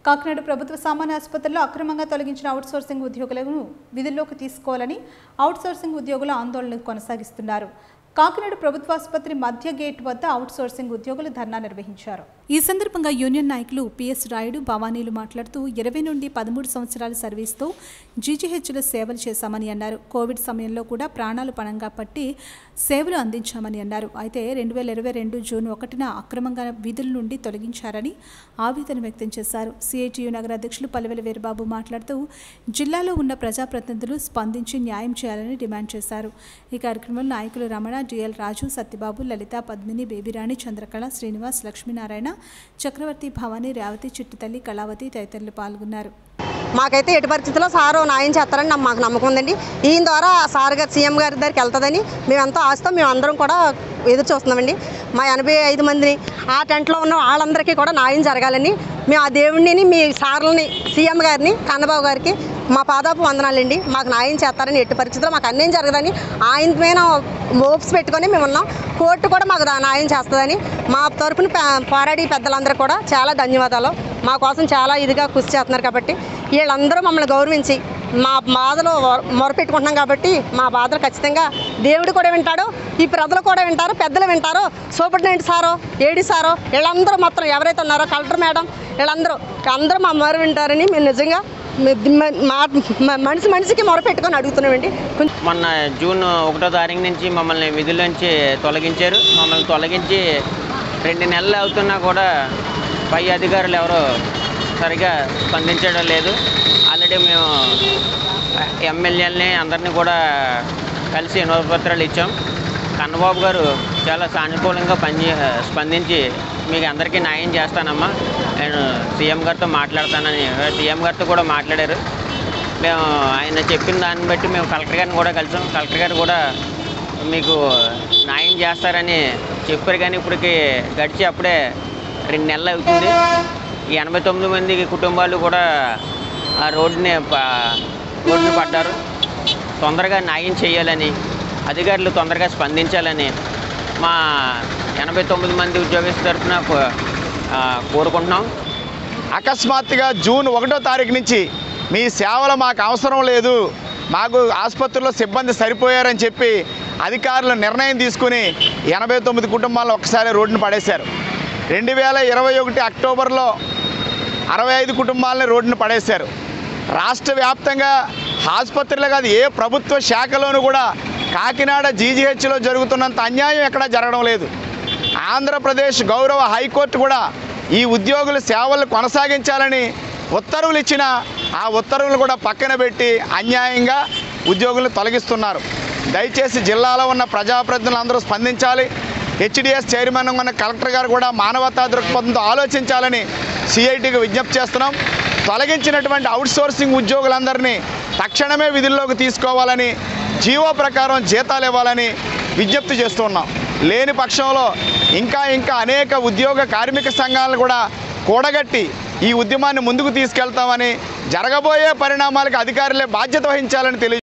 కాకినాడ ప్రభుత్వ సామాన్య ఆసుపత్రిలో అక్రమంగా తొలగించిన అవుట్సోర్సింగ్ ఉద్యోగులను విధుల్లోకి తీసుకోవాలని అవుట్సోర్సింగ్ ఉద్యోగులు ఆందోళన కొనసాగిస్తున్నారు కాకినాడ ప్రభుత్వ ఆసుపత్రి మధ్య గేట్ వద్ద అవుట్సోర్సింగ్ ఉద్యోగులు ధర్నా నిర్వహించారు ఈ సందర్భంగా యూనియన్ నాయకులు పిఎస్ రాయుడు భవానీలు మాట్లాడుతూ ఇరవై నుండి పదమూడు సంవత్సరాల సర్వీస్తో జీజీహెచ్లో సేవలు చేశామని అన్నారు కోవిడ్ సమయంలో కూడా ప్రాణాలు పణంగా పట్టి సేవలు అందించామని అన్నారు అయితే రెండు వేల ఇరవై రెండు జూన్ ఒకటిన అక్రమంగా విధుల నుండి తొలగించారని ఆవేదన వ్యక్తం చేశారు సిఐటియు నగర అధ్యక్షులు పల్లెవెల వీరబాబు మాట్లాడుతూ జిల్లాలో ఉన్న ప్రజాప్రతినిధులు స్పందించి న్యాయం చేయాలని డిమాండ్ చేశారు ఈ కార్యక్రమంలో నాయకులు రమణ డిఎల్ రాజు సత్యబాబు లలిత పద్మిని బేబిరాణి చంద్రకళ శ్రీనివాస్ లక్ష్మీనారాయణ చక్రవర్తి భవానీ రేవతి చిట్టుతల్లి కళావతి తదితరులు పాల్గొన్నారు మాకైతే ఎటు పరిస్థితుల్లో సారు న్యాయం చేస్తారని నమ్మ- మాకు నమ్మకం ఉందండి ఈయన ద్వారా సార్ గారు సీఎం గారి దగ్గరికి వెళ్తుందని మేము ఎంతో ఆశతో మేము అందరం కూడా ఎదురు చూస్తున్నామండి మా ఎనభై ఐదు మందిని ఆ టెంట్లో ఉన్న వాళ్ళందరికీ కూడా న్యాయం జరగాలని మేము ఆ దేవుడిని మీ సార్లని సీఎం గారిని కన్నబాబు గారికి మా పాదాపు వందనాలండి మాకు న్యాయం చేస్తారని ఎట్టి పరిస్థితుల్లో మాకు అన్యాయం జరగదని ఆయన మీద మోప్స్ పెట్టుకొని మేము ఉన్నాం కోర్టు కూడా మాకు దా- న్యాయం చేస్తుందని మా తరపున పే- పోరాడి పెద్దలందరూ కూడా చాలా ధన్యవాదాలు మా కోసం చాలా ఇదిగా కృషి చేస్తున్నారు కాబట్టి వీళ్ళందరూ మమ్మల్ని గౌరవించి మా బాధలు మొరపెట్టుకుంటున్నాం కాబట్టి మా బాధలు ఖచ్చితంగా దేవుడు కూడా వింటాడు ఈ ప్రజలు కూడా వింటారు పెద్దలు వింటారు సూపరింటెండెంట్ సారో ఏడి సారో వీళ్ళందరూ మొత్తం ఎవరైతే ఉన్నారో కలెక్టర్ మేడం వీళ్ళందరూ అందరూ మా మొర వింటారని మేము నిజంగా మ- మ- మా- మ- మనిషి మనిషికి మొరపెట్టుకొని అడుగుతున్నామండి కొంచెం మొన్న జూన్ ఒకటో తారీఖు నుంచి మమ్మల్ని విధుల్లోంచి తొలగించారు మమ్మల్ని తొలగించి రెండు నెలలు అవుతున్నా కూడా పై అధికారులు ఎవరో సరిగా స్పందించడం లేదు ఆల్రెడీ మేము ఎమ్మెల్యేలని అందరినీ కూడా కలిసి వినోదపత్రాలు ఇచ్చాం కన్నబాబు గారు చాలా సానుకూలంగా పని స్పందించి మీకు అందరికీ న్యాయం చేస్తానమ్మా నేను సీఎం గారితో మాట్లాడతానని సీఎం గారితో కూడా మాట్లాడారు మేము ఆయన చెప్పిన దాన్ని బట్టి మేము కలెక్టర్ గారిని కూడా కలిసాం కలెక్టర్ గారు కూడా మీకు న్యాయం చేస్తారని చెప్పారు కానీ ఇప్పటికి గడిచి అప్పుడే రెండు నెలలు అవుతుంది ఈ ఎనభై తొమ్మిది మంది కుటుంబాలు కూడా ఆ రోడ్డుని ప- రోడ్డుని పడ్డారు తొందరగా న్యాయం చేయాలని అధికారులు తొందరగా స్పందించాలని మా ఎనభై తొమ్మిది మంది ఉద్యోగస్తుల తరఫున కో- ఆ, కోరుకుంటున్నాం అకస్మాత్తుగా జూన్ ఒకటో తారీఖు నుంచి మీ సేవలు మాకు అవసరం లేదు మాకు ఆసుపత్రిలో సిబ్బంది సరిపోయారని చెప్పి అధికారులు నిర్ణయం తీసుకుని ఎనభై తొమ్మిది కుటుంబాలను ఒక్కసారి రోడ్డును పడేశారు రెండు వేల ఇరవై ఒకటి అక్టోబర్లో అరవై ఐదు కుటుంబాలని రోడ్డును పడేశారు రాష్ట్ర వ్యాప్తంగా ఆసుపత్రులు కాదు ఏ ప్రభుత్వ శాఖలోనూ కూడా కాకినాడ జీజీహెచ్లో జరుగుతున్నంత అన్యాయం ఎక్కడా జరగడం లేదు ఆంధ్రప్రదేశ్ గౌరవ హైకోర్టు కూడా ఈ ఉద్యోగుల సేవలు కొనసాగించాలని ఉత్తర్వులు ఇచ్చిన ఆ ఉత్తర్వులు కూడా పక్కన పెట్టి అన్యాయంగా ఉద్యోగులను తొలగిస్తున్నారు దయచేసి జిల్లాలో ఉన్న ప్రజాప్రతినిధులు అందరూ స్పందించాలి హెచ్డిఎస్ చైర్మన్ ఉన్న కలెక్టర్ గారు కూడా మానవతా దృక్పథంతో ఆలోచించాలని సిఐటికి విజ్ఞప్తి చేస్తున్నాం తొలగించినటువంటి అవుట్సోర్సింగ్ ఉద్యోగులందరినీ తక్షణమే విధుల్లోకి తీసుకోవాలని జీవో ప్రకారం జీతాలు ఇవ్వాలని విజ్ఞప్తి చేస్తున్నాం లేని పక్షంలో ఇంకా ఇంకా అనేక ఉద్యోగ కార్మిక సంఘాలను కూడా కూడగట్టి ఈ ఉద్యమాన్ని ముందుకు తీసుకెళ్తామని జరగబోయే పరిణామాలకు అధికారులే బాధ్యత వహించాలని తెలియ